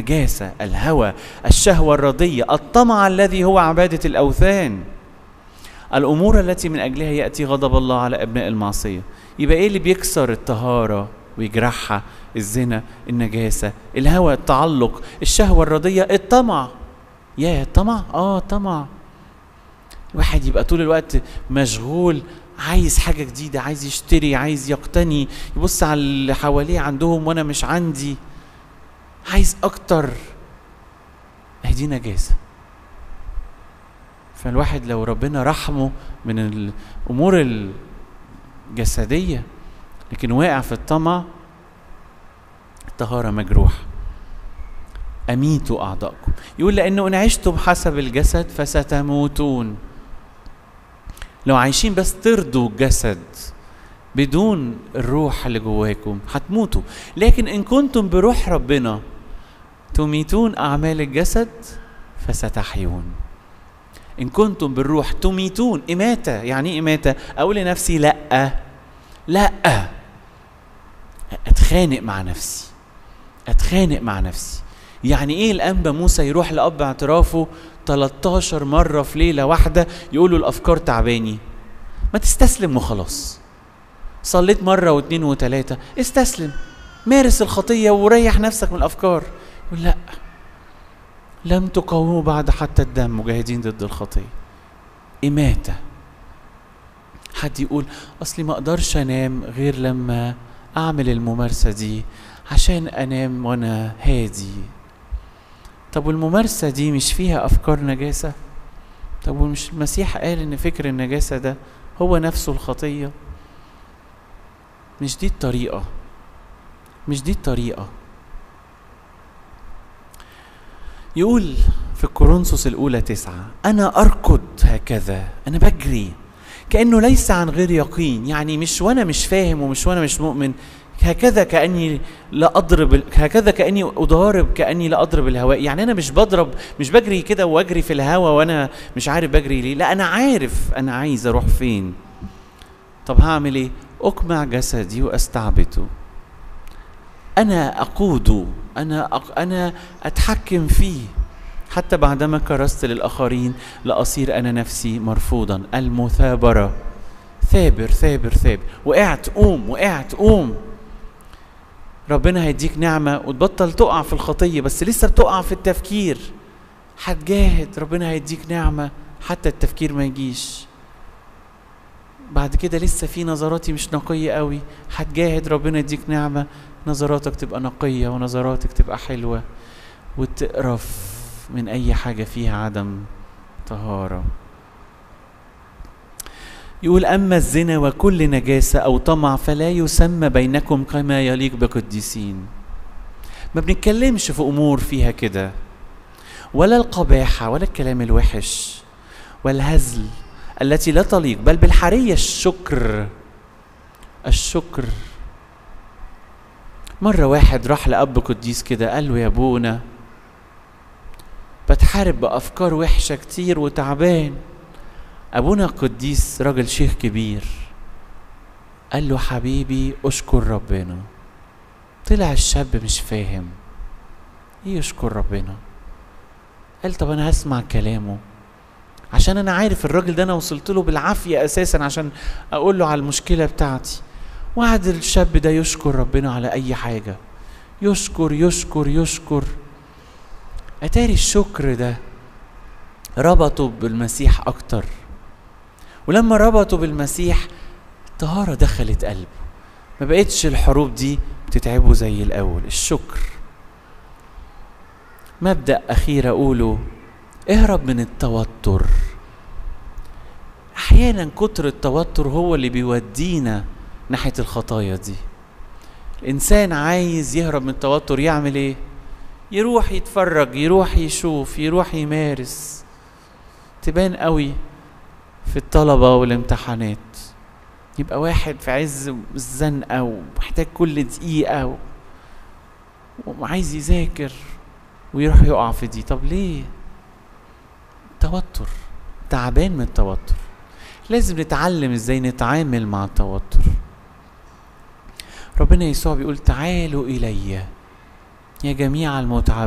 النجاسة الهوى الشهوة الرضية الطمع الذي هو عبادة الأوثان الأمور التي من أجلها يأتي غضب الله على أبناء المعصية يبقى إيه اللي بيكسر الطهارة ويجرحها الزنا النجاسة الهوى التعلق الشهوة الرضية الطمع يا الطمع اه طمع واحد يبقى طول الوقت مشغول عايز حاجة جديدة عايز يشتري عايز يقتني يبص على اللي حواليه عندهم وانا مش عندي عايز اكتر اهي دي نجاسة فالواحد لو ربنا رحمه من الامور الجسدية لكن واقع في الطمع الطهارة مجروح أميتوا أعضاءكم يقول لأنه إن عشتم حسب الجسد فستموتون لو عايشين بس ترضوا الجسد بدون الروح اللي جواكم هتموتوا لكن إن كنتم بروح ربنا تميتون أعمال الجسد فستحيون إن كنتم بالروح تميتون إماتة يعني إيه إماتة أقول لنفسي لأ لأ أتخانق مع نفسي أتخانق مع نفسي يعني ايه الانبا موسى يروح لاب اعترافه 13 مره في ليله واحده يقول له الافكار تعباني ما تستسلم وخلاص صليت مره واثنين وثلاثه استسلم مارس الخطيه وريح نفسك من الافكار يقول لا لم تقاوموا بعد حتى الدم مجاهدين ضد الخطيه اماته حد يقول اصلي ما اقدرش انام غير لما اعمل الممارسه دي عشان انام وانا هادي طب والممارسة دي مش فيها أفكار نجاسة؟ طب ومش المسيح قال إن فكر النجاسة ده هو نفسه الخطية؟ مش دي الطريقة مش دي الطريقة يقول في الكورنثوس الأولى تسعة أنا أركض هكذا أنا بجري كأنه ليس عن غير يقين يعني مش وأنا مش فاهم ومش وأنا مش مؤمن هكذا كاني لا اضرب هكذا كاني اضارب كاني لا اضرب الهواء يعني انا مش بضرب مش بجري كده واجري في الهواء وانا مش عارف بجري ليه لا انا عارف انا عايز اروح فين طب هعمل ايه اقمع جسدي واستعبده انا اقوده انا أق... انا اتحكم فيه حتى بعدما كرست للاخرين لاصير انا نفسي مرفوضا المثابره ثابر ثابر ثابر وقعت قوم وقعت قوم ربنا هيديك نعمة وتبطل تقع في الخطية بس لسه بتقع في التفكير هتجاهد ربنا هيديك نعمة حتى التفكير ما يجيش بعد كده لسه في نظراتي مش نقية قوي هتجاهد ربنا يديك نعمة نظراتك تبقى نقية ونظراتك تبقى حلوة وتقرف من أي حاجة فيها عدم طهارة يقول أما الزنا وكل نجاسة أو طمع فلا يسمى بينكم كما يليق بقديسين ما بنتكلمش في أمور فيها كده ولا القباحة ولا الكلام الوحش والهزل التي لا تليق بل بالحرية الشكر الشكر مرة واحد راح لأب قديس كده قال له يا ابونا بتحارب بأفكار وحشة كتير وتعبان أبونا القديس راجل شيخ كبير قال له حبيبي أشكر ربنا طلع الشاب مش فاهم ايه يشكر ربنا قال طب انا هسمع كلامه عشان انا عارف الراجل ده انا وصلت له بالعافيه اساسا عشان اقول له على المشكله بتاعتي وقعد الشاب ده يشكر ربنا على اي حاجه يشكر يشكر يشكر اتاري الشكر ده ربطه بالمسيح اكتر ولما ربطه بالمسيح الطهاره دخلت قلبه ما بقتش الحروب دي بتتعبه زي الاول الشكر مبدا اخير اقوله اهرب من التوتر احيانا كتر التوتر هو اللي بيودينا ناحيه الخطايا دي الانسان عايز يهرب من التوتر يعمل ايه يروح يتفرج يروح يشوف يروح يمارس تبان قوي في الطلبه والامتحانات يبقى واحد في عز الزنقه ومحتاج كل دقيقه و... وعايز يذاكر ويروح يقع في دي طب ليه توتر تعبان من التوتر لازم نتعلم ازاي نتعامل مع التوتر ربنا يسوع بيقول تعالوا الي يا جميع المتعبين